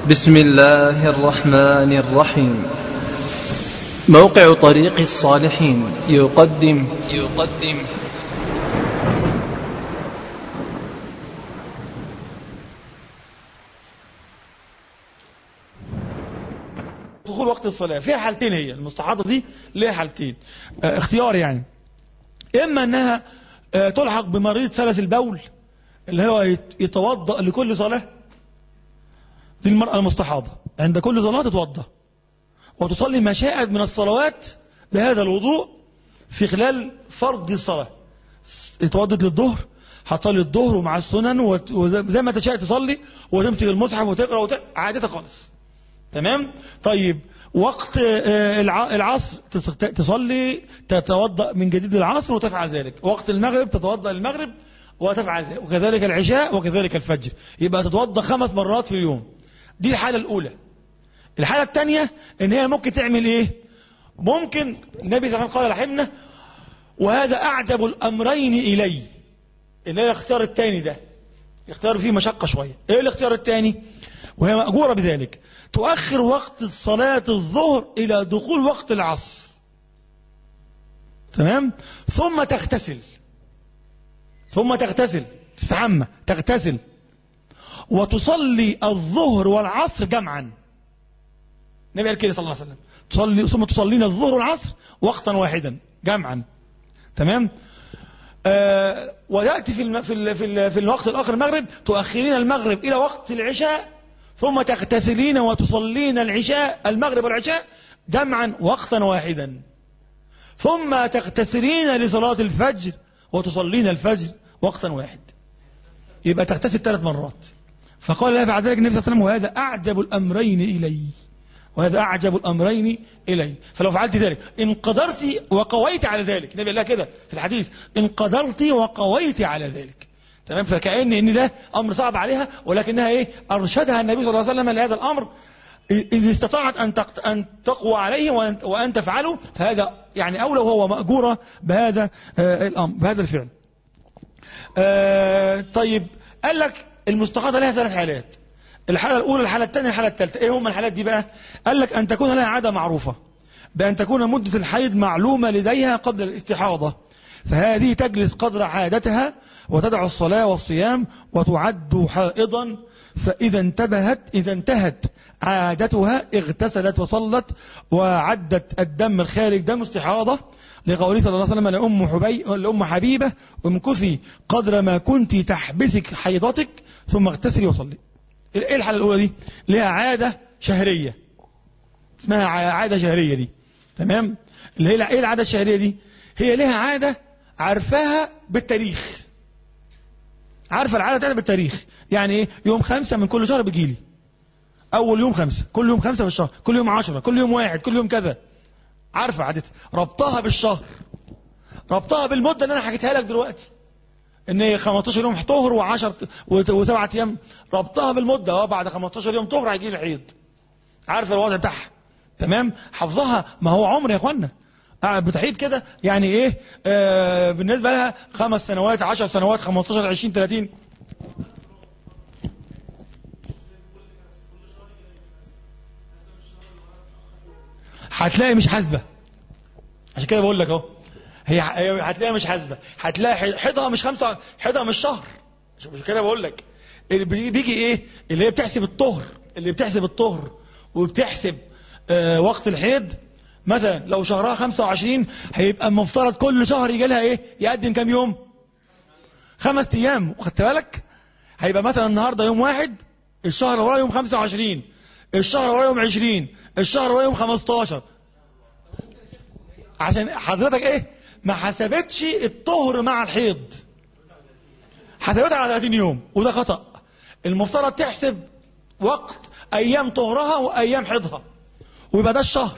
بسم الله الرحمن الرحيم موقع طريق الصالحين يقدم يقدم دخول وقت الصلاة فيها حالتين هي المستحاضة دي ليها حالتين اه اختيار يعني إما أنها اه تلحق بمريض سلس البول اللي هو يت- يتوضأ لكل صلاة دي المرأة المستحاضة عند كل صلاة تتوضأ وتصلي ما شاءت من الصلوات بهذا الوضوء في خلال فرض الصلاة اتوضت للظهر هتصلي الظهر ومع السنن وت- وزي زي ما تشاء تصلي وتمسك المصحف وتقرأ وت... عادتها خالص تمام طيب وقت آه، الع- العصر تس- تصلي تتوضأ من جديد العصر وتفعل ذلك وقت المغرب تتوضأ المغرب وتفعل ذلك وكذلك العشاء وكذلك الفجر يبقى تتوضأ خمس مرات في اليوم دي الحالة الأولى الحالة الثانية ان هي ممكن تعمل ايه ممكن النبي صلى الله عليه وسلم قال رحمنا وهذا أعجب الأمرين إلي اللي هي الاختيار الثاني ده الاختيار فيه مشقة شوية ايه الاختيار الثاني وهي مأجورة بذلك تؤخر وقت صلاة الظهر إلى دخول وقت العصر تمام ثم تغتسل ثم تغتسل تستحمى تغتسل وتصلي الظهر والعصر جمعا النبي قال كده صلى الله عليه وسلم تصلي ثم تصلين الظهر والعصر وقتا واحدا جمعا تمام آه وياتي في الم... في ال... في, ال... في الوقت الاخر المغرب تؤخرين المغرب الى وقت العشاء ثم تغتسلين وتصلين العشاء المغرب والعشاء جمعا وقتا واحدا ثم تغتسلين لصلاة الفجر وتصلين الفجر وقتا واحد يبقى تغتسل ثلاث مرات فقال لا بعد ذلك النبي صلى الله عليه وسلم وهذا أعجب الأمرين إلي وهذا أعجب الأمرين إلي فلو فعلت ذلك إن قدرت وقويت على ذلك النبي قال لها كده في الحديث إن قدرت وقويت على ذلك تمام فكأن إن ده أمر صعب عليها ولكنها إيه أرشدها النبي صلى الله عليه وسلم لهذا الأمر إذا استطاعت أن تق- أن تقوى عليه وأن, وأن تفعله فهذا يعني أولى وهو مأجورة بهذا آه، الأمر بهذا الفعل آه، طيب قال لك المستحاضة لها ثلاث حالات الحالة الأولى الحالة الثانية الحالة الثالثة إيه هم الحالات دي بقى قال لك أن تكون لها عادة معروفة بأن تكون مدة الحيض معلومة لديها قبل الاستحاضة فهذه تجلس قدر عادتها وتدع الصلاة والصيام وتعد حائضا فإذا انتبهت إذا انتهت عادتها اغتسلت وصلت وعدت الدم الخارج دم استحاضة لقوله صلى الله عليه وسلم لأم, حبي... لأم حبيبة امكثي قدر ما كنت تحبسك حيضتك ثم اغتسلي وصلي ايه الحالة الأولى دي لها عادة شهرية اسمها ع- عادة شهرية دي تمام اللي هي ايه العادة الشهرية دي هي لها عادة عارفاها بالتاريخ عارفة العادة بتاعتها بالتاريخ يعني ايه يوم خمسة من كل شهر بيجيلي أول يوم خمسة كل يوم خمسة في الشهر كل يوم عشرة كل يوم واحد كل يوم كذا عارفة عادتها ربطها بالشهر ربطها بالمدة اللي أنا حكيتها لك دلوقتي ان هي 15 يوم طهر و10 وسبعة ايام ربطها بالمده اه بعد 15 يوم طهر هيجي لي الحيض عارف الوضع بتاعها تمام حفظها ما هو عمر يا اخوانا قاعد بتحيض كده يعني ايه آه بالنسبه لها خمس سنوات 10 سنوات 15 20 30 هتلاقي مش حاسبه عشان كده بقول لك اهو هي هي هتلاقيها مش حاسبه هتلاقي حيضها مش خمسه حيضها مش شهر مش مش كده بقول لك اللي بيجي بيجي ايه اللي هي بتحسب الطهر اللي بتحسب الطهر وبتحسب آه وقت الحيض مثلا لو شهرها 25 هيبقى المفترض كل شهر يجي لها ايه يقدم كام يوم خمس ايام خدت بالك هيبقى مثلا النهارده يوم واحد الشهر وراه يوم 25 الشهر وراه يوم 20 الشهر وراه يوم 15 عشان حضرتك ايه ما حسبتش الطهر مع الحيض حسبتها على 30 يوم وده خطأ المفترض تحسب وقت ايام طهرها وايام حيضها ويبقى ده الشهر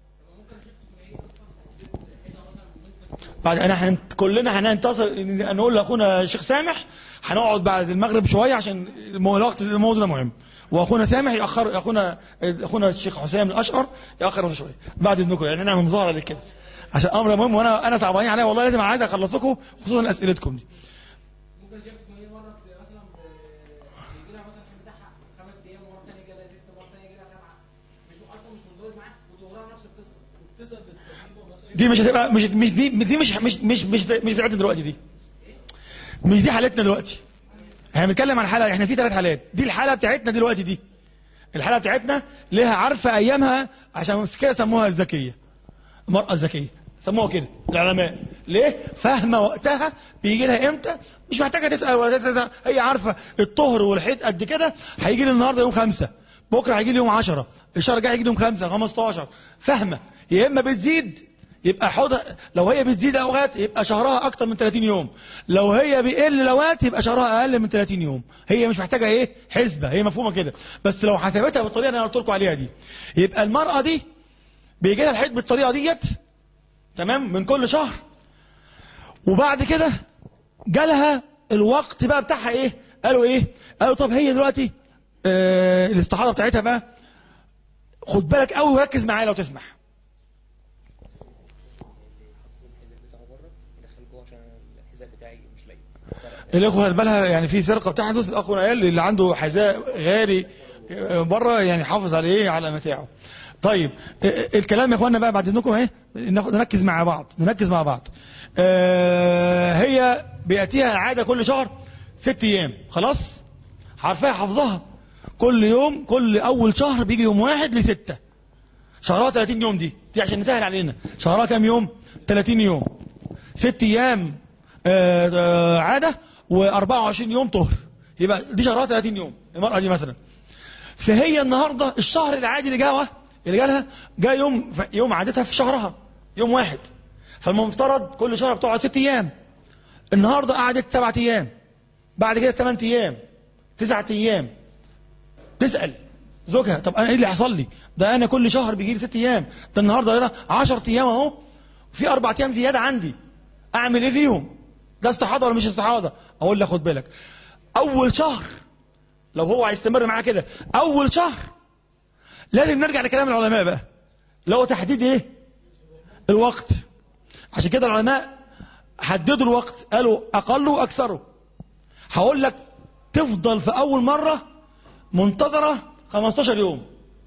بعد انا هن... كلنا هننتصر إن- نقول لاخونا الشيخ سامح هنقعد بعد المغرب شويه عشان المو- الوقت الموضوع ده مهم واخونا سامح ياخر اخونا اخونا الشيخ حسام الاشقر ياخر شويه بعد اذنكم يعني نعمل مظاهره لكده عشان امر مهم وانا انا صعبانين عليا والله لازم عايز اخلص لكم خصوصا اسئلتكم دي خمس ايام ومره ثانيه جالها ست مره ثانيه جالها سبعه مش اصلا مش منضبط معاه وظهرها نفس القصه واتصل بالتدريب والمصاريف دي مش هتبقى مش مش دي دي مش مش مش مش مش بتاعتنا دلوقتي دي مش دي حالتنا دلوقتي احنا بنتكلم عن حاله احنا في ثلاث حالات دي الحاله بتاعتنا دلوقتي دي الحاله بتاعتنا ليها عارفه ايامها عشان في كده سموها الذكيه المراه الذكيه سموها كده العلماء ليه فاهمه وقتها بيجي لها امتى مش محتاجه تسال ولا تسال هي عارفه الطهر والحيض قد كده هيجي لي النهارده يوم خمسة بكره هيجي لي يوم 10 الشهر الجاي هيجي لي يوم 5 15 فاهمه يا اما بتزيد يبقى حوض لو هي بتزيد اوقات يبقى شهرها اكتر من 30 يوم لو هي بيقل اوقات يبقى شهرها اقل من 30 يوم هي مش محتاجه ايه حسبه هي مفهومه كده بس لو حسبتها بالطريقه اللي انا قلت لكم عليها دي يبقى المراه دي بيجي لها الحيض بالطريقه ديت تمام من كل شهر وبعد كده جالها الوقت بقى بتاعها ايه قالوا ايه قالوا طب هي دلوقتي آه الاستحاضه بتاعتها بقى خد بالك قوي وركز معايا لو تسمح الحذاء بتاعه بره يدخل جوه عشان الحذاء بتاعي مش لاقي سرق الاخوه خد بالها يعني في سرقه بتحدث الاخ قال اللي عنده حذاء غالي بره يعني حافظ عليه على متاعه طيب ال- الكلام يا اخوانا بقى بعد اذنكم اهي ناخد- نركز مع بعض نركز مع بعض آه، هي بياتيها العاده كل شهر ست ايام خلاص عارفاها حافظها كل يوم كل اول شهر بيجي يوم واحد لستة شهرها 30 يوم دي دي عشان نسهل علينا شهرها كام يوم 30 يوم ست ايام آه، آه، عاده و24 يوم طهر يبقى دي شهرها 30 يوم المراه دي مثلا فهي النهارده الشهر العادي اللي جاها اللي جالها جاء يوم يوم عادتها في شهرها يوم واحد فالمفترض كل شهر بتقعد ست ايام النهارده قعدت سبعة ايام بعد كده ثمان ايام تسعة ايام تسال زوجها طب انا ايه اللي حصل لي ده انا كل شهر بيجي لي ست ايام ده النهارده هنا 10 ايام اهو في اربع ايام زياده عندي اعمل ايه فيهم ده استحاضه ولا مش استحاضه اقول لك خد بالك اول شهر لو هو هيستمر معاه كده اول شهر لازم نرجع لكلام العلماء بقى اللي هو تحديد ايه الوقت عشان كده العلماء حددوا الوقت قالوا اقله واكثره هقول لك تفضل في اول مره منتظره 15 يوم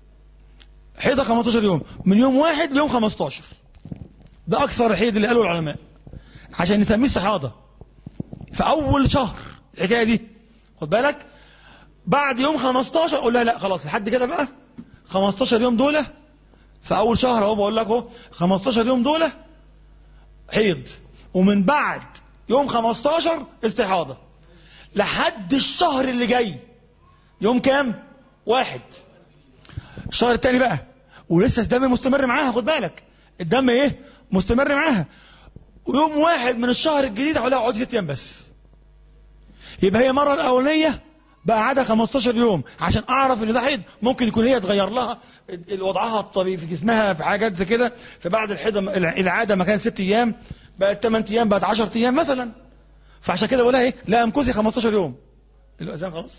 حيضة 15 يوم من يوم واحد ليوم 15 ده اكثر الحيض اللي قالوا العلماء عشان نسميه استحاضه في اول شهر الحكايه دي خد بالك بعد يوم 15 اقول لها لا خلاص لحد كده بقى 15 يوم دول في اول شهر اهو بقول لك اهو 15 يوم دول حيض ومن بعد يوم 15 استحاضه لحد الشهر اللي جاي يوم كام واحد الشهر التاني بقى ولسه الدم مستمر معاها خد بالك الدم ايه مستمر معاها ويوم واحد من الشهر الجديد هقول لها اقعدي ست ايام بس يبقى هي المره الاولانيه بقى عادة 15 يوم عشان اعرف ان ده حيض ممكن يكون هي اتغير لها ال- وضعها الطبيعي في جسمها في حاجات زي كده فبعد الحيض الع- العاده ما كانت ست ايام بقت 8 ايام بقت 10 ايام مثلا فعشان كده بقول لها ايه لا امكثي 15 يوم الاذان خلاص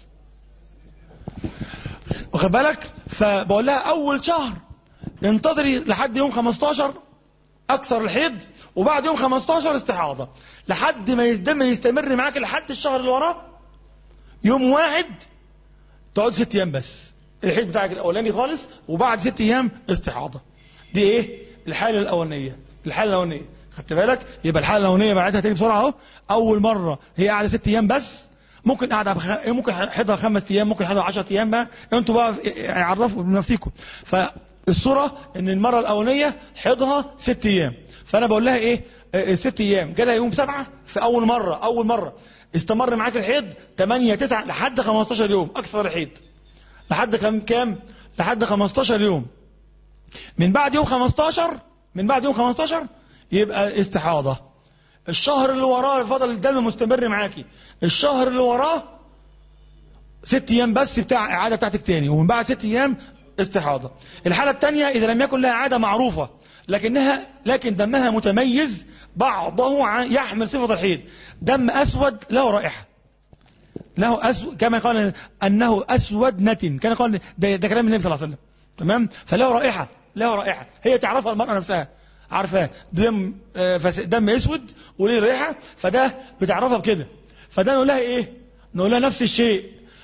واخد بالك فبقول لها اول شهر انتظري لحد يوم 15 اكثر الحيض وبعد يوم 15 استحاضه لحد ما الدم يستمر معاك لحد الشهر اللي وراه يوم واحد تقعد ست ايام بس الحيض بتاعك الاولاني خالص وبعد ست ايام استحاضه دي ايه الحاله الاولانيه الحاله الاولانيه خدت بالك يبقى الحاله الاولانيه بعدها تاني بسرعه اهو اول مره هي قاعده ست ايام بس ممكن قاعده بخ... ممكن حيضها خمس ايام ممكن حيضها 10 ايام بقى انتوا بقى عرفوا بنفسكم فالصوره ان المره الاولانيه حيضها ست ايام فانا بقول لها ايه آه، ست ايام جالها يوم سبعه في اول مره اول مره استمر معاك الحيض 8 9 لحد 15 يوم اكثر الحيض لحد كام كام لحد 15 يوم من بعد يوم 15 من بعد يوم 15 يبقى استحاضة الشهر اللي وراه فضل الدم مستمر معاكي الشهر اللي وراه ست ايام بس بتاع اعاده بتاعتك تاني ومن بعد ست ايام استحاضه الحاله الثانيه اذا لم يكن لها عاده معروفه لكنها لكن دمها متميز بعضه عن- يحمل صفه الحيض دم اسود له رائحه له أسود كما قال أنه أسود نتن كان قال ده, ده كلام النبي صلى الله عليه وسلم تمام فله رائحة له رائحة هي تعرفها المرأة نفسها عارفاه دم آه، فس- دم اسود وليه ريحة فده بتعرفها بكده فده نقول لها ايه نقول لها نفس الشيء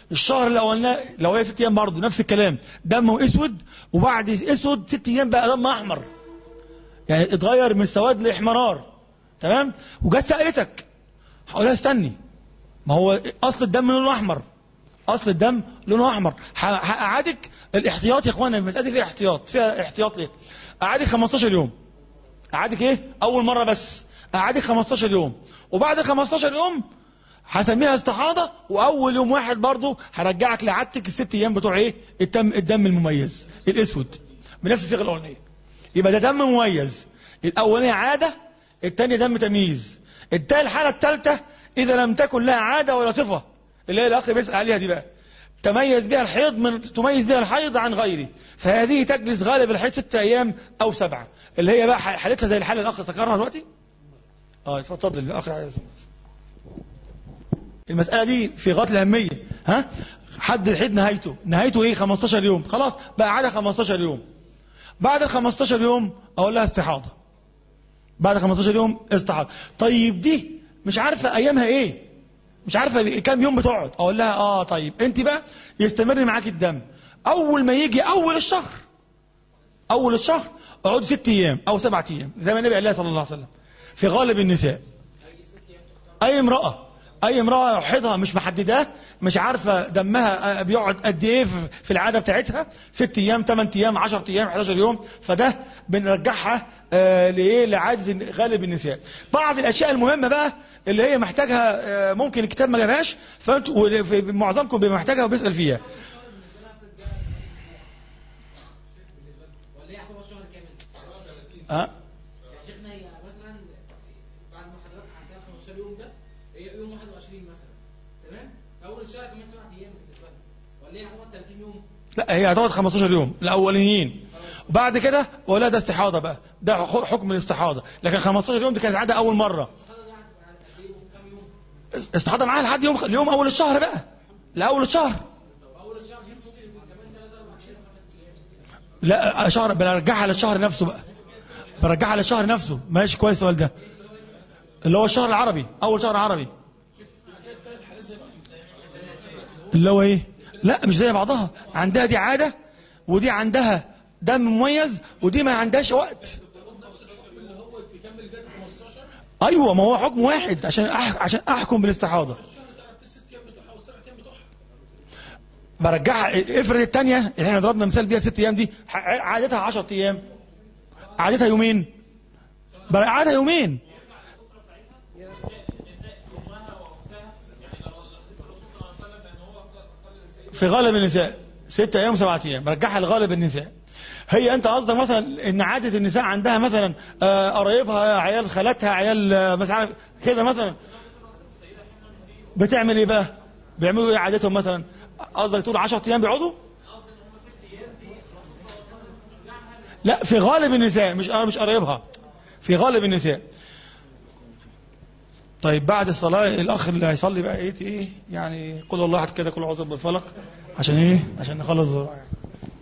الشهر الاولاني لو هي ست ايام برضه نفس الكلام دمه اسود وبعد اسود ست ايام بقى دم احمر يعني اتغير من سواد لاحمرار تمام وجت سالتك هقول لها استني ما هو اصل الدم لونه احمر اصل الدم لونه احمر ه- هقعدك الاحتياط يا اخوانا المساله دي فيها احتياط فيها احتياط ليه قعدك 15 يوم قعدك ايه اول مره بس قعدك 15 يوم وبعد ال 15 يوم هسميها استحاضه واول يوم واحد برضه هرجعك لعادتك الست ايام بتوع ايه الدم الدم المميز الاسود بنفس الصيغه الاولانيه يبقى ده دم مميز الاولانيه عاده الثانيه دم تمييز التالي الحاله الثالثه اذا لم تكن لها عاده ولا صفه اللي هي الاخ بيسال عليها دي بقى تميز بها الحيض من تميز بها الحيض عن غيره فهذه تجلس غالب الحيض ستة ايام او سبعه اللي هي بقى حالتها زي الحاله الاخ ذكرها دلوقتي اه اتفضل الاخ عايز المسألة دي في غاية الأهمية ها حد الحيض نهايته نهايته ايه 15 يوم خلاص بقى عادة 15 يوم بعد ال 15 يوم اقول لها استحاضة بعد 15 يوم استحاضة طيب دي مش عارفة ايامها ايه مش عارفة كام يوم بتقعد اقول لها اه طيب انت بقى يستمر معاك الدم اول ما يجي اول الشهر اول الشهر اقعد ست ايام او سبعة ايام زي ما النبي قال لها صلى الله عليه وسلم في غالب النساء اي امرأة اي امرأة حيضها مش محدداه مش عارفة دمها بيقعد قد ايه في- في العادة بتاعتها ست ايام 8 ايام 10 ايام 11 يوم فده بنرجعها آه، لايه لعادة غالب النساء بعض الاشياء المهمة بقى اللي هي محتاجها آه، ممكن الكتاب ما جابهاش فانتوا في- معظمكم بيبقى محتاجها وبيسأل فيها ولا هي هتقعد شهر كامل ها يا شيخنا هي مثلا بعد ما حضرتك عندها 15 يوم ده هي يوم 21 مثلا تمام اول الشهر كمان سبع ايام بالنسبه لها ولا هي هتقعد 30 يوم لا هي هتقعد 15 يوم الاولانيين بعد كده ولا ده استحاضه بقى ده ح- حكم الاستحاضه لكن 15 يوم دي كانت عاده اول مره الحاله دي هتبقى قد ايه كام يوم استحاضه معاها لحد يوم اليوم اول الشهر بقى لاول الشهر اول الشهر دي ممكن يكون كمان 3 4 ايام 5 ايام لا شهر برجعها للشهر نفسه بقى برجعها للشهر نفسه ماشي كويس السؤال ده اللي هو الشهر العربي اول شهر عربي اللي هو ايه لا مش زي بعضها عندها دي عاده ودي عندها دم مميز ودي ما عندهاش وقت ايوه ما هو حكم واحد عشان أح... عشان احكم بالاستحاضه برجعها افرض الثانيه اللي احنا ضربنا مثال بيها ست ايام دي ح- عادتها 10 ايام عادتها يومين بقى عادتها يومين في غالب النساء ست ايام سبعة ايام برجعها لغالب النساء هي انت قصدك مثلا ان عاده النساء عندها مثلا آه، قرايبها عيال خالاتها عيال آه، مش عارف كده مثلا بتعمل ايه بقى بيعملوا ايه عادتهم مثلا قصدك تقول 10 ايام بيقعدوا لا في غالب النساء مش مش قرايبها في غالب النساء طيب بعد الصلاة الأخ اللي هيصلي بقى إيه إيه يعني قل الله أحد كده كل عذر بالفلق عشان إيه عشان نخلص بسرعة يعني.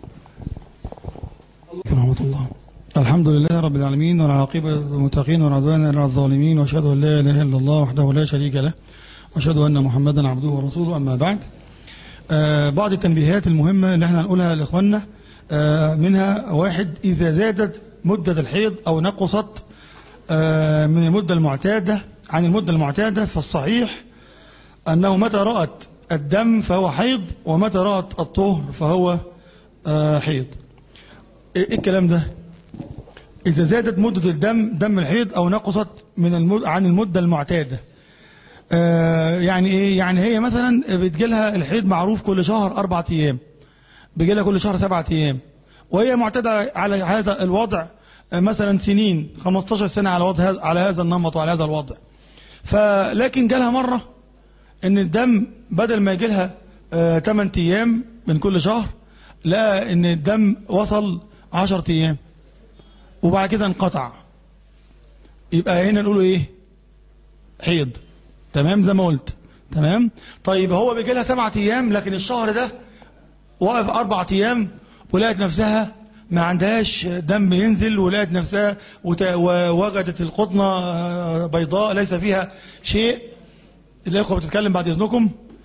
ورحمة الله الحمد لله رب العالمين والعاقبة للمتقين والعدوان على الظالمين وأشهد أن لا إله إلا الله وحده لا شريك له وأشهد أن محمدا عبده ورسوله أما بعد آه بعض التنبيهات المهمة اللي احنا هنقولها لإخواننا آه منها واحد إذا زادت مدة الحيض أو نقصت آه من المدة المعتادة عن المدة المعتادة فالصحيح أنه متى رأت الدم فهو حيض ومتى رأت الطهر فهو آه حيض ايه الكلام ده اذا زادت مدة الدم دم الحيض او نقصت من المد... عن المدة المعتادة آه يعني ايه يعني هي مثلا بتجيلها الحيض معروف كل شهر اربع ايام بيجيلها كل شهر سبعة ايام وهي معتادة على هذا الوضع آه مثلا سنين 15 سنة على وضع هذا على هذا النمط وعلى هذا الوضع فلكن جالها مرة ان الدم بدل ما يجيلها آه 8 ايام من كل شهر لقى ان الدم وصل 10 ايام وبعد كده انقطع يبقى هنا نقوله ايه حيض تمام زي ما قلت تمام طيب هو بيجي لها سبعة ايام لكن الشهر ده وقف اربع ايام ولقت نفسها ما عندهاش دم ينزل ولقت نفسها وت- ووجدت القطنة آه، بيضاء ليس فيها شيء الاخوه بتتكلم بعد اذنكم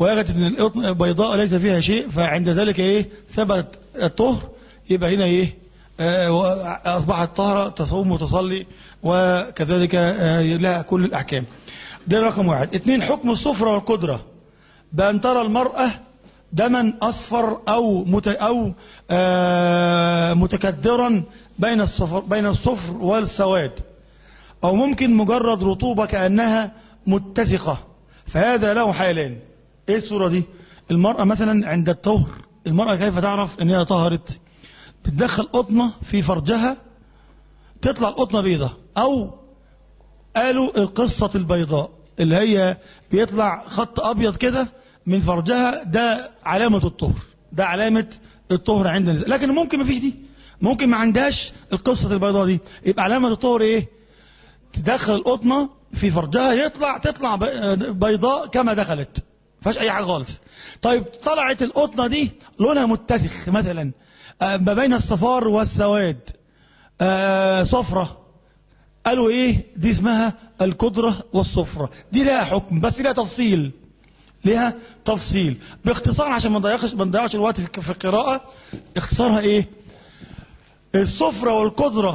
وجدت ان القطن بيضاء ليس فيها شيء فعند ذلك ايه ثبت الطهر يبقى هنا ايه آه، اصبحت طاهره تصوم وتصلي وكذلك آه، لها كل الاحكام ده رقم واحد اثنين حكم الصفرة والقدرة بأن ترى المرأة دما أصفر أو مت أو آه متكدرا بين الصفر بين الصفر والسواد أو ممكن مجرد رطوبة كأنها متسقة فهذا له حالان إيه الصورة دي المرأة مثلا عند الطهر المرأة كيف تعرف إن هي طهرت بتدخل قطنة في فرجها تطلع القطنة بيضة أو قالوا القصة البيضاء اللي هي بيطلع خط أبيض كده من فرجها ده علامة الطهر ده علامة الطهر عند النساء لكن ممكن ما فيش دي ممكن ما عندهاش القصة البيضاء دي يبقى علامة الطهر ايه تدخل القطنة في فرجها يطلع تطلع بيضاء كما دخلت فيهاش اي حاجة خالص طيب طلعت القطنة دي لونها متسخ مثلا آه، ما بين الصفار والسواد آه، صفرة قالوا ايه دي اسمها القدرة والصفرة دي لها حكم بس لها تفصيل لها تفصيل باختصار عشان ما نضيعش ما نضيعش الوقت في في القراءة اختصارها ايه الصفرة والقدرة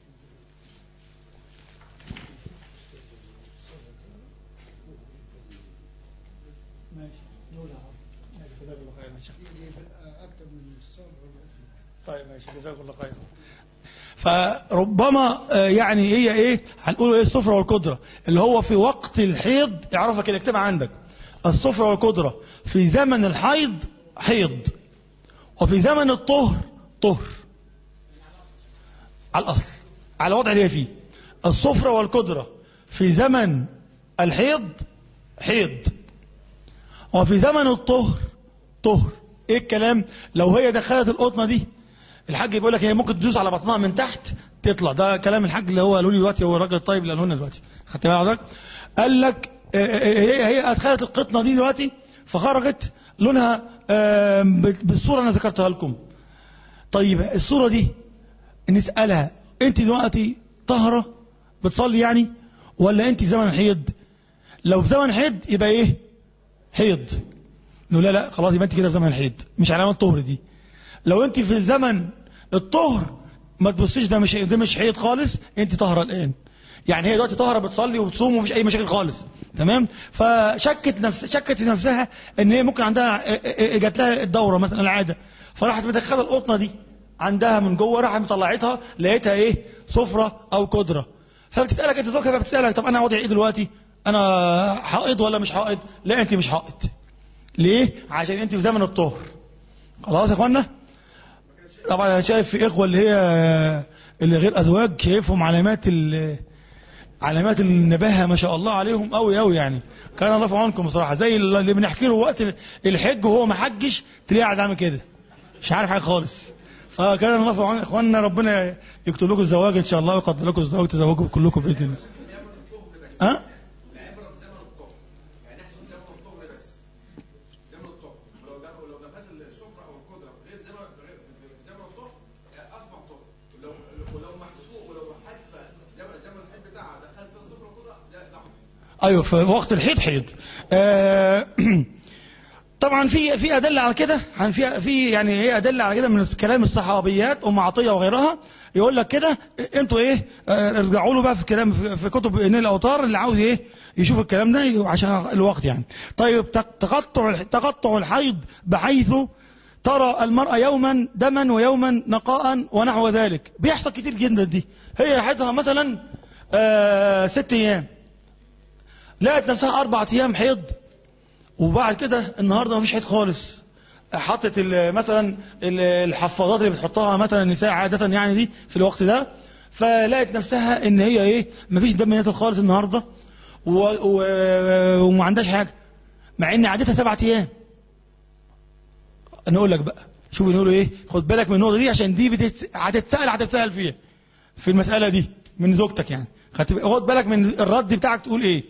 طيب ماشي جزاك الله خير فربما آه، يعني هي ايه هنقول ايه الصفرة والقدرة اللي هو في وقت الحيض اعرفها كده اكتبها عندك الصفرة والقدرة في زمن الحيض حيض وفي زمن الطهر طهر على الأصل على الوضع اللي هي فيه الصفرة والقدرة في زمن الحيض حيض وفي زمن الطهر طهر ايه الكلام لو هي دخلت القطنة دي الحاج بيقول لك هي ممكن تدوس على بطنها من تحت تطلع ده كلام الحاج اللي هو قالوا لي دلوقتي هو الراجل الطيب اللي قاله لنا دلوقتي خدت بالك حضرتك قال لك آه، آه، هي هي ادخلت القطنه دي دلوقتي فخرجت لونها آه، بالصوره اللي انا ذكرتها لكم طيب الصوره دي نسالها انت دلوقتي طهره بتصلي يعني ولا انت في زمن حيض لو في زمن حيض يبقى ايه حيض نقول لا لا خلاص يبقى انت كده في زمن حيض مش علامه طهر دي لو انت في زمن الطهر ما تبصيش ده مش ده مش حيض خالص انت طاهره الان يعني هي دلوقتي طاهره بتصلي وبتصوم ومفيش اي مشاكل خالص تمام فشكت نفس شكت في نفسها ان هي ممكن عندها اه، اه، اه، جات لها الدوره مثلا العاده فراحت مدخله القطنه دي عندها من جوه راحت مطلعتها لقيتها ايه صفرة او قدره فبتسالك انت زوجها بتسالك طب انا وضعي ايه دلوقتي انا حائض ولا مش حائض لا انت مش حائض ليه عشان انت في زمن الطهر خلاص يا اخوانا طبعا انا شايف في اخوه اللي هي اللي غير ازواج شايفهم علامات ال علامات النباهه ما شاء الله عليهم قوي قوي يعني كان الله في عونكم بصراحه زي اللي بنحكي له وقت الحج وهو ما حجش تلاقيه قاعد عامل كده مش عارف حاجه خالص فكان الله في عون اخواننا ربنا يكتب لكم الزواج ان شاء الله ويقدر لكم الزواج تزوجوا كلكم باذن الله ها ايوه في وقت الحيض حيض آه طبعا في في ادله على كده عن في في يعني هي ادله على كده من كلام الصحابيات ام عطيه وغيرها يقول لك كده انتوا ايه آه، ارجعوا له بقى في كلام في في كتب نيل الاوتار اللي عاوز ايه يشوف الكلام ده عشان الوقت يعني طيب تق- تقطع تقطع الحيض بحيث ترى المرأة يوما دما ويوما نقاء ونحو ذلك بيحصل كتير جدا دي هي حيضها مثلا آه ست ايام لقت نفسها أربع أيام حيض وبعد كده النهاردة ما فيش حيض خالص حطت ال- مثلا ال- الحفاضات اللي بتحطها مثلا النساء عادة يعني دي في الوقت ده فلقت نفسها ان هي ايه ما فيش دم نازل خالص النهاردة و- و- وما عندهاش حاجة مع ان عادتها سبعة ايام نقول لك بقى شوف نقول ايه خد بالك من النقطة دي عشان دي بتت- هتتسأل هتتسأل فيها في المسألة دي من زوجتك يعني خدت- خد بالك من الرد بتاعك تقول ايه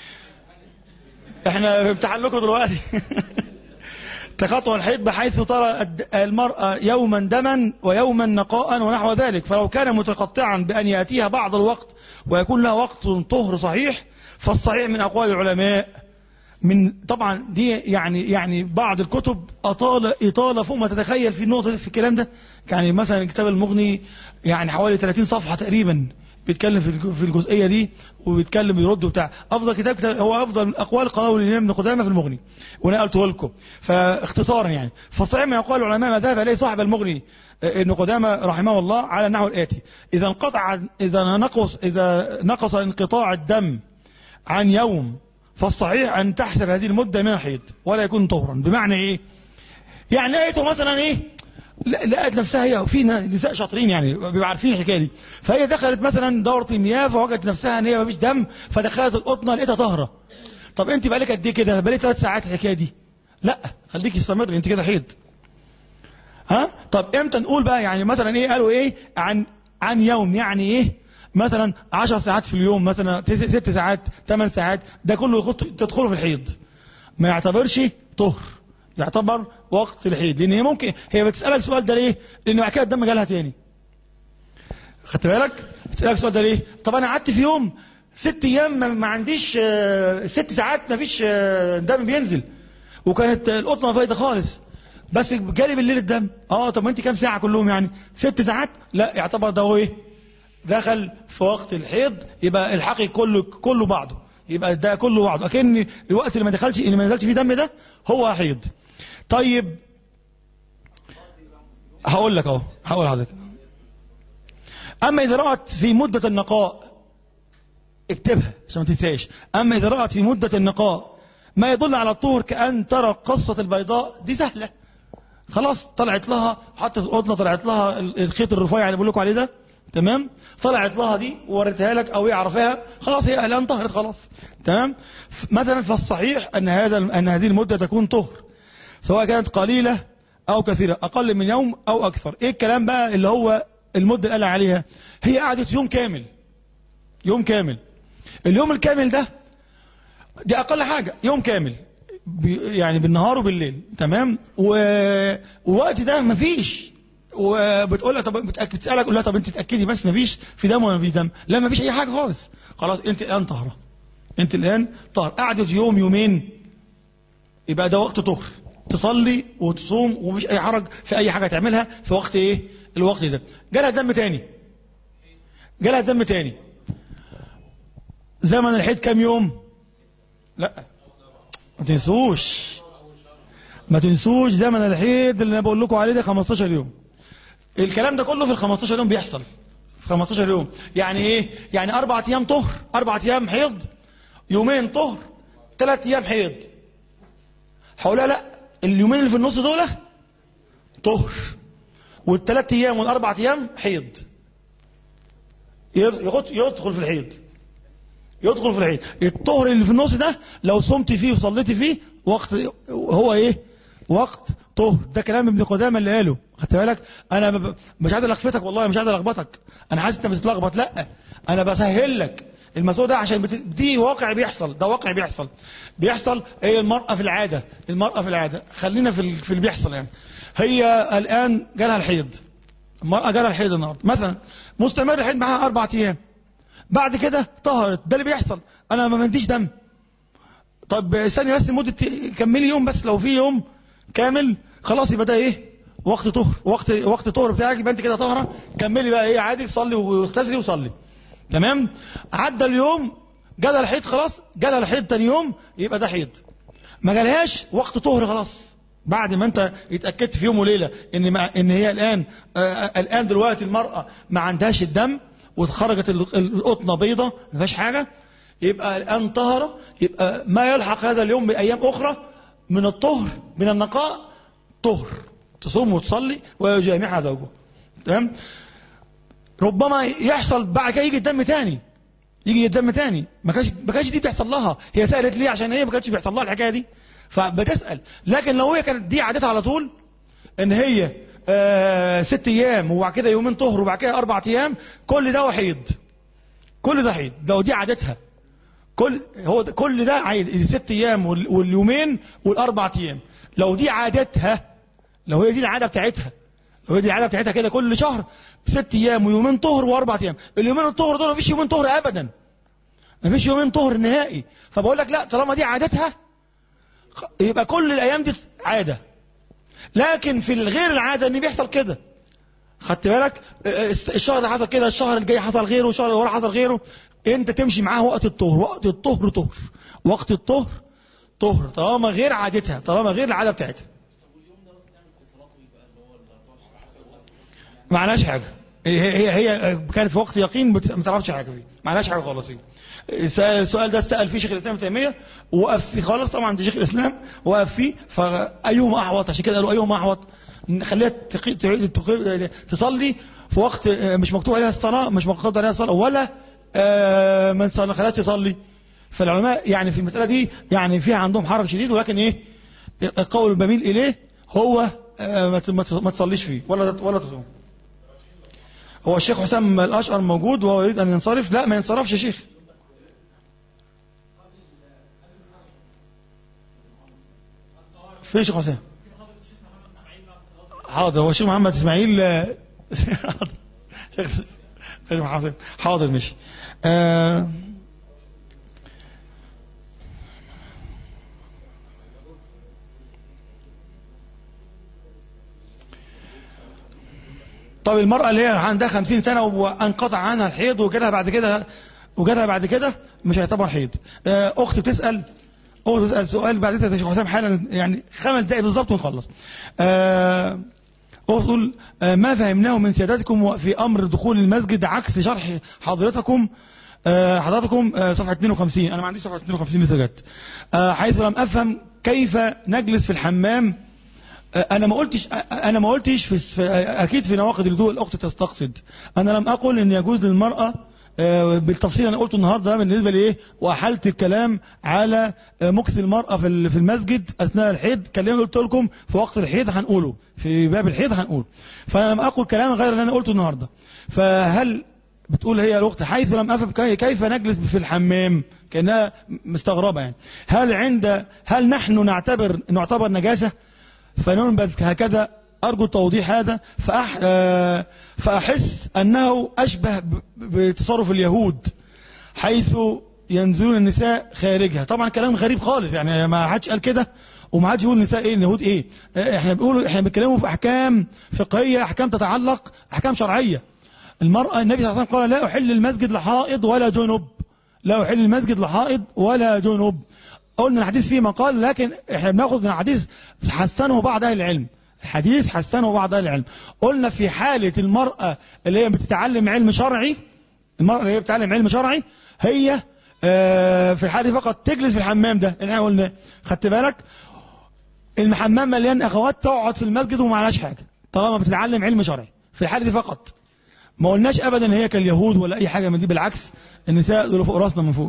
احنا في امتحان لكم دلوقتي تقاطع الحيض بحيث ترى الد- المرأة يوما دما ويوما نقاء ونحو ذلك فلو كان متقطعا بأن يأتيها بعض الوقت ويكون لها وقت طهر صحيح فالصحيح من أقوال العلماء من طبعا دي يعني يعني بعض الكتب اطال اطاله فوق ما تتخيل في النقطه دي في الكلام ده يعني مثلا الكتاب المغني يعني حوالي 30 صفحه تقريبا بيتكلم في الج- في الجزئيه دي وبيتكلم ويرد وبتاع افضل كتاب كتاب- هو افضل اقوال قول الامام ابن قدامه في المغني وانا قلته لكم فاختصارا يعني فالصحيح من اقوال العلماء ما ذهب اليه صاحب المغني آه، ابن قدامه رحمه الله على النحو الاتي اذا انقطع اذا نقص اذا نقص انقطاع الدم عن يوم فالصحيح أن تحسب هذه المدة من الحيض ولا يكون طهرا بمعنى إيه يعني لقيته مثلا إيه لا- لقت نفسها هي في نساء شاطرين يعني بيبقوا عارفين الحكايه دي فهي دخلت مثلا دوره المياه فوجدت نفسها ان هي مفيش دم فدخلت القطنه لقيتها طاهره طب انت بقالك قد ايه كده بقالي ثلاث ساعات الحكايه دي لا خليك استمر انت كده حيض ها طب امتى نقول بقى يعني مثلا ايه قالوا ايه عن عن يوم يعني ايه مثلا 10 ساعات في اليوم مثلا 6 ساعات 8 ساعات ده كله يخط تدخله في الحيض ما يعتبرش طهر يعتبر وقت الحيض لان هي ممكن هي بتسالك السؤال ده ليه لان بعد كده الدم جالها تاني خدت بالك بتسالك السؤال ده ليه طب انا قعدت في يوم ست ايام ما- ما عنديش آه، ست ساعات ما فيش آه، دم بينزل وكانت آه، القطنه فايده خالص بس جالي بالليل الدم اه طب ما انت كام ساعه كلهم يعني ست ساعات لا يعتبر ده هو ايه دخل في وقت الحيض يبقى الحقي كله كله بعضه يبقى ده كله بعضه اكن الوقت اللي ما دخلش اللي ما نزلش فيه دم ده هو حيض طيب هقول لك اهو هقول لحضرتك اما اذا رأت في مدة النقاء اكتبها عشان ما تنساش اما اذا رأت في مدة النقاء ما يدل على الطهر كأن ترى القصة البيضاء دي سهلة خلاص طلعت لها حتى القطنة طلعت لها ال- الخيط الرفيع اللي بقول لكم عليه ده تمام طلعت لها دي ووريتها لك او هي عرفها خلاص هي الان طهرت خلاص تمام ف- مثلا فالصحيح ان هذا ان هذه المده تكون طهر سواء كانت قليله او كثيره اقل من يوم او اكثر ايه الكلام بقى اللي هو المده اللي قال عليها هي قعدت يوم كامل يوم كامل اليوم الكامل ده دي اقل حاجه يوم كامل بي- يعني بالنهار وبالليل تمام و- والوقت ده مفيش وبتقول لها طب بتأك- بتسالك قول لها طب انت تاكدي بس مفيش في دم ولا مفيش دم لا مفيش اي حاجه خالص خلاص انت الان طاهره انت الان طاهر قعدت يوم يومين يبقى ده وقت طهر تصلي وتصوم ومفيش اي حرج في اي حاجه تعملها في وقت ايه الوقت ده جالها دم تاني جالها دم تاني زمن الحيض كام يوم لا ما تنسوش ما تنسوش زمن الحيض اللي انا بقول لكم عليه ده 15 يوم الكلام ده كله في ال 15 يوم بيحصل في 15 يوم يعني ايه يعني اربع ايام طهر اربع ايام حيض يومين طهر ثلاث ايام حيض حولها لا اليومين اللي في النص دول طهر والثلاث ايام والاربع ايام حيض يغط- يدخل في الحيض يدخل في الحيض الطهر اللي في النص ده لو صمت فيه وصليت فيه وقت هو ايه وقت طهر ده كلام ابن قدامه اللي قاله خدت بالك انا ب- مش عايز الخفتك والله مش عايز الخبطك انا حاسس انت بتتلخبط لا انا بسهل لك المسؤول ده عشان بت... دي واقع بيحصل ده واقع بيحصل بيحصل هي المرأة في العادة المرأة في العادة خلينا في ال... في اللي بيحصل يعني هي الآن جالها الحيض المرأة جالها الحيض النهارده مثلا مستمر الحيض معاها أربع أيام بعد كده طهرت ده اللي بيحصل انا ما عنديش دم طب استني بس لمده كملي يوم بس لو في يوم كامل خلاص يبقى ده ايه وقت طهر وقت وقت طهر بتاعك يبقى انت كده طاهره كملي بقى ايه عادي صلي واغتسلي وصلي تمام عدى اليوم جالها الحيض خلاص جالها الحيض تاني يوم يبقى ده حيض ما جالهاش وقت طهر خلاص بعد ما انت اتاكدت في يوم وليله ان ما ان هي الان آه الان دلوقتي المراه ما عندهاش الدم وخرجت ال- القطنه بيضه ما فيهاش حاجه يبقى الان طهره يبقى ما يلحق هذا اليوم بايام اخرى من الطهر من النقاء طهر تصوم وتصلي ويجامعها زوجها تمام ربما يحصل بعد كده يجي الدم تاني يجي الدم تاني ما كانش ما كانش دي بتحصل لها هي سالت ليه عشان هي ما كانش بيحصل لها الحكايه دي فبتسال لكن لو هي كانت دي عادتها على طول ان هي آه ست ايام وبعد كده يومين طهر وبعد كده اربع ايام كل ده وحيض كل ده حيض ده ودي عادتها كل هو ده كل ده عيد الست ايام وال- واليومين والاربع ايام لو دي عادتها لو هي دي العاده بتاعتها لو هي دي العاده بتاعتها كده كل شهر ست ايام ويومين طهر واربع ايام اليومين الطهر دول مفيش يومين طهر ابدا مفيش يومين طهر نهائي فبقول لك لا طالما دي عادتها يبقى كل الايام دي عاده لكن في الغير العاده ان بيحصل كده خدت بالك آه، الشهر ده حصل كده الشهر الجاي حصل غيره الشهر اللي وراه حصل غيره انت تمشي معاه وقت الطهر وقت الطهر طهر وقت الطهر طهر طالما غير عادتها طالما غير العاده بتاعتها ما معناش حاجه هي هي هي كانت في وقت يقين بت- ما تعرفش حاجه فيه ما معناش حاجه خالص فيه سأل- السؤال ده سأل فيه شيخ الإسلام ابن تيمية وقف فيه خالص طبعا ده شيخ الإسلام وقف فيه فأيهما أحوط عشان كده قالوا أيهما أحوط نخليها تقي- تعيد تقي- تصلي في وقت آه، مش مكتوب عليها الصلاة مش مكتوب عليها الصلاة ولا آه، ما نصلي- خلاش تصلي فالعلماء يعني في المسألة دي يعني فيها عندهم حرج شديد ولكن إيه القول البميل إليه هو آه، ما ت- ما ت- ما تصليش فيه ولا ولا تصوم هو الشيخ حسام الأشقر موجود وهو يريد أن ينصرف لا ما ينصرفش يا شيخ فين الشيخ حسام حاضر هو الشيخ محمد اسماعيل آه، حاضر شيخ شيخ محمد حاضر ماشي آه، طب المرأة اللي هي عندها 50 سنة وانقطع عنها الحيض وجالها بعد كده وجالها بعد كده مش هيعتبر حيض آه، أخت بتسأل أخت بتسأل سؤال بعد كده يا شيخ حسام حالا يعني خمس دقايق بالظبط ونخلص آه، أخت تقول آه، ما فهمناه من سيادتكم في أمر دخول المسجد عكس شرح حضرتكم آه، حضراتكم آه، صفحة 52 أنا ما عنديش صفحة 52 لسه جت آه، حيث لم أفهم كيف نجلس في الحمام انا ما قلتش انا ما قلتش في في- اكيد في نواقض الوضوء الاخت تستقصد انا لم اقل ان يجوز للمراه آه، بالتفصيل انا قلته النهارده بالنسبه لايه واحلت الكلام على آه، مكث المراه في ال- في المسجد اثناء الحيض كلام قلت لكم في وقت الحيض هنقوله في باب الحيض هنقوله فانا لم اقل كلام غير اللي انا قلته النهارده فهل بتقول هي الاخت حيث لم افهم كي- كيف نجلس في الحمام كانها مستغربه يعني هل عند هل نحن نعتبر نعتبر نجاسه فننبذ هكذا أرجو توضيح هذا فأح آه، فأحس أنه أشبه ب- بتصرف اليهود حيث ينزلون النساء خارجها طبعا كلام غريب خالص يعني ما حدش قال كده وما حدش يقول النساء ايه اليهود ايه آه، احنا بنقول احنا بنتكلموا في احكام فقهيه احكام تتعلق احكام شرعيه المراه النبي صلى الله عليه وسلم قال لا احل المسجد لحائض ولا جنب لا احل المسجد لحائض ولا جنب قلنا الحديث فيه مقال لكن احنا بناخد من الحديث حسنه بعض اهل العلم الحديث حسنه بعض اهل العلم قلنا في حالة المرأة اللي هي بتتعلم علم شرعي المرأة اللي هي بتتعلم علم شرعي هي آه، في الحالة دي فقط تجلس في الحمام ده اللي احنا قلنا خدت بالك الحمام مليان اخوات تقعد في المسجد وما عليهاش حاجة طالما بتتعلم علم شرعي في الحالة دي فقط ما قلناش ابدا هي كاليهود ولا اي حاجة من دي بالعكس النساء دول فوق راسنا من فوق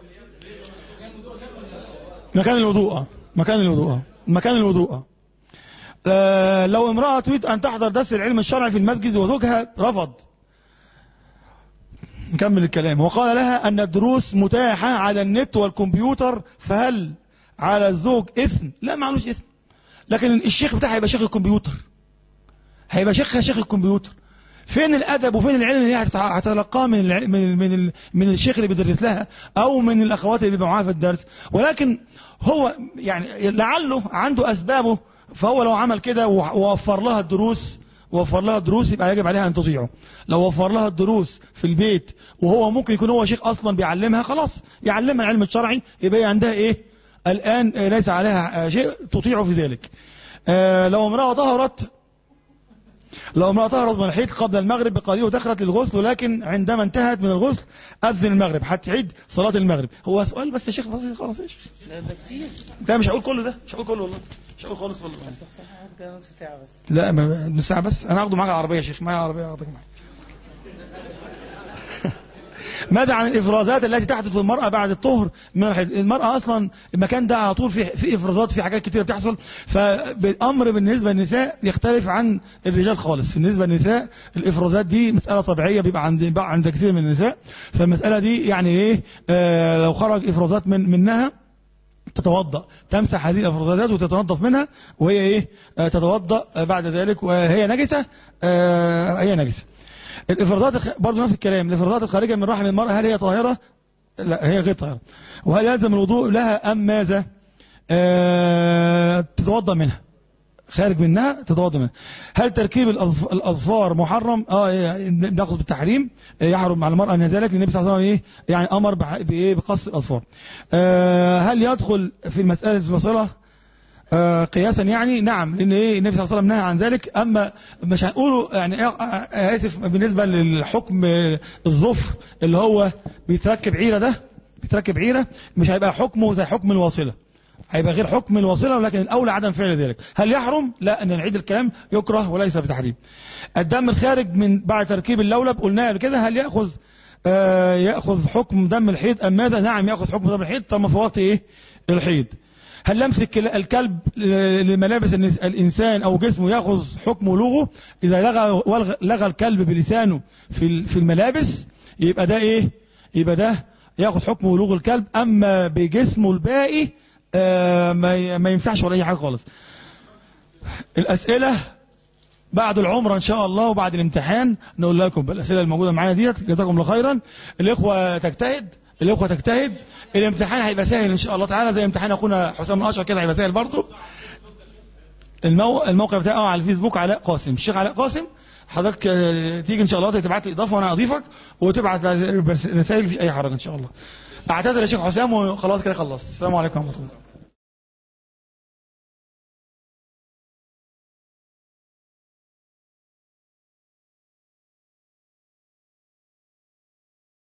مكان الوضوء آه. مكان الوضوء آه. مكان الوضوء آه. آه، لو امرأة تريد أن تحضر درس العلم الشرعي في المسجد وزوجها رفض نكمل الكلام وقال لها أن الدروس متاحة على النت والكمبيوتر فهل على الزوج إثم لا معلوش إثم لكن الشيخ بتاعها هيبقى شيخ الكمبيوتر هيبقى شيخها شيخ الكمبيوتر فين الادب وفين العلم اللي هي هتتع- هتتلقاه من الع- من من, ال- من الشيخ اللي بيدرس لها او من الاخوات اللي بيبقوا معاها في الدرس ولكن هو يعني لعله عنده اسبابه فهو لو عمل كده وع- ووفر لها الدروس ووفر لها الدروس يبقى يجب عليها ان تطيعه لو وفر لها الدروس في البيت وهو ممكن يكون هو شيخ اصلا بيعلمها خلاص يعلمها العلم الشرعي يبقى هي عندها ايه الان آه، ليس عليها آه، شيء تطيعه في ذلك آه، لو امرأة طهرت لو امرأة طهرت من الحيض قبل المغرب بقليل ودخلت للغسل ولكن عندما انتهت من الغسل أذن المغرب هتعيد صلاة المغرب هو سؤال بس يا شيخ بسيط خلاص يا شيخ لا ده كتير ده مش هقول كله ده مش هقول كله والله مش هقول خالص والله صح صح هقعد كده نص ساعة بس لا ما- نص ساعة بس أنا هاخده معاك العربية يا شيخ معايا عربية هاخدك معايا ماذا عن الإفرازات التي تحدث للمرأة بعد الطهر من الحيض المرأة أصلا المكان ده على طول في في إفرازات في حاجات كتيرة بتحصل فالأمر بالنسبة للنساء يختلف عن الرجال خالص بالنسبة للنساء الإفرازات دي مسألة طبيعية بيبقى عند بيبقى عند كثير من النساء فالمسألة دي يعني إيه آه لو خرج إفرازات من منها تتوضأ تمسح هذه الأفرازات وتتنظف منها وهي إيه آه تتوضأ آه بعد ذلك وهي نجسة آه هي نجسة الإفرازات الخ... برضه نفس الكلام الإفرازات الخارجة من رحم المرأة هل هي طاهرة لا هي غير طاهرة وهل يلزم الوضوء لها أم ماذا آه تتوضا منها خارج منها تتوضا منها هل تركيب الأظف- الاظفار محرم اه إيه، ناخذ بالتحريم آه، يحرم على المراه ان ذلك لأن النبي صلى الله عليه وسلم ايه يعني امر بح- بايه بقص الاظفار آه هل يدخل في المساله الفاصله آه، قياسا يعني نعم لان ايه النبي صلى الله عليه وسلم نهى عن ذلك اما مش هنقوله يعني آه، آه، اسف بالنسبه للحكم آه، الظفر اللي هو بيتركب عيره ده بيتركب عيره مش هيبقى حكمه زي حكم الواصله هيبقى غير حكم الواصله ولكن الاولى عدم فعل ذلك هل يحرم لا ان نعيد الكلام يكره وليس بتحريم الدم الخارج من بعد تركيب اللولب قلنا قبل كده هل ياخذ آه ياخذ حكم دم الحيض ام ماذا نعم ياخذ حكم دم الحيض طالما في وقت ايه الحيض هل لمس الكل- الكلب ل- لملابس النس- الانسان او جسمه ياخذ حكم ولوغه اذا لغى ولغ- لغى الكلب بلسانه في ال- في الملابس يبقى ده ايه يبقى ده ياخذ حكم ولوغ الكلب اما بجسمه الباقي آه ما ي- ما ينفعش ولا اي حاجه خالص الاسئله بعد العمرة إن شاء الله وبعد الامتحان نقول لكم بالأسئلة الموجودة معانا ديت جزاكم الله خيرا الإخوة تجتهد الإخوة تجتهد الامتحان هيبقى سهل إن شاء الله تعالى زي امتحان أخونا حسام الأشهر كده هيبقى سهل برضه المو... الموقع بتاعه على الفيسبوك علاء قاسم الشيخ علاء قاسم حضرتك آه، تيجي ان شاء الله تبعت لي اضافه وانا اضيفك وتبعت رسائل في اي حرج ان شاء الله اعتذر يا شيخ حسام وخلاص كده خلصت السلام عليكم ورحمه الله